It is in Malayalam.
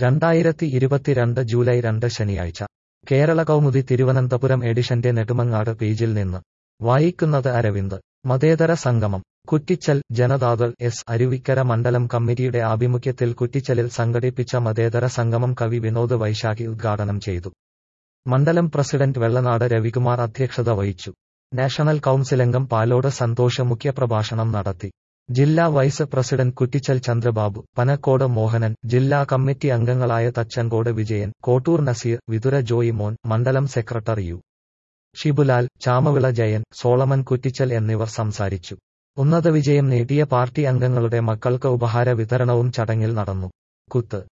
രണ്ടായിരത്തി ഇരുപത്തിരണ്ട് ജൂലൈ രണ്ട് ശനിയാഴ്ച കേരള കൗമുദി തിരുവനന്തപുരം എഡിഷന്റെ നെടുമങ്ങാട് പേജിൽ നിന്ന് വായിക്കുന്നത് അരവിന്ദ് മതേതര സംഗമം കുറ്റിച്ചൽ ജനതാദൾ എസ് അരുവിക്കര മണ്ഡലം കമ്മിറ്റിയുടെ ആഭിമുഖ്യത്തിൽ കുറ്റിച്ചലിൽ സംഘടിപ്പിച്ച മതേതര സംഗമം കവി വിനോദ് വൈശാഖി ഉദ്ഘാടനം ചെയ്തു മണ്ഡലം പ്രസിഡന്റ് വെള്ളനാട് രവികുമാർ അധ്യക്ഷത വഹിച്ചു നാഷണൽ കൌൺസിലംഗം പാലോട് സന്തോഷ് മുഖ്യപ്രഭാഷണം നടത്തി ജില്ലാ വൈസ് പ്രസിഡന്റ് കുറ്റിച്ചൽ ചന്ദ്രബാബു പനക്കോട് മോഹനൻ ജില്ലാ കമ്മിറ്റി അംഗങ്ങളായ തച്ചങ്കോട് വിജയൻ കോട്ടൂർ നസീർ വിതുര ജോയി മോൻ മണ്ഡലം secretary U Shibulal Chamavila Jayan Solomon Kuttichal എന്നിവർ സംസാരിച്ചു ഉന്നത വിജയം നേടിയ പാർട്ടി അംഗങ്ങളുടെ മക്കൾക്ക് ഉപഹാര വിതരണവും ചടങ്ങിൽ നടന്നു കുത്ത്